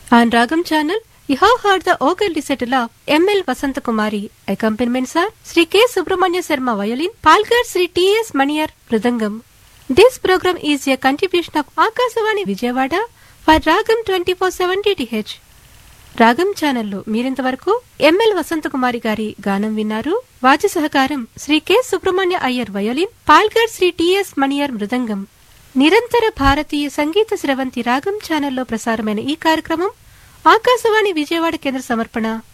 On Ragam channel, you have heard the organ recital of M.L. Vasantakumari. Accompaniments are Sri K. Subramanya Sarma violin, Palgar Sri T.S. Maniyar Mridangam. This program is a contribution of Akasavani Vijayawada for Ragam 24/7 DTH. రాగం ఛానల్లో మీరింతవరకు ML Vasanthakumari గారి గానం విన్నారు వాద్య సహకారం Sri K Subrahmanya Iyer violin పాల్గర్ Sri TS Maniyar మృదంగం నిరంతర భారతీయ సంగీత స్రవంతి రాగం ఛానల్లో ప్రసారమైన ఈ కార్యక్రమం ఆకాశవాణి విజయవాడ కేంద్ర సమర్పణ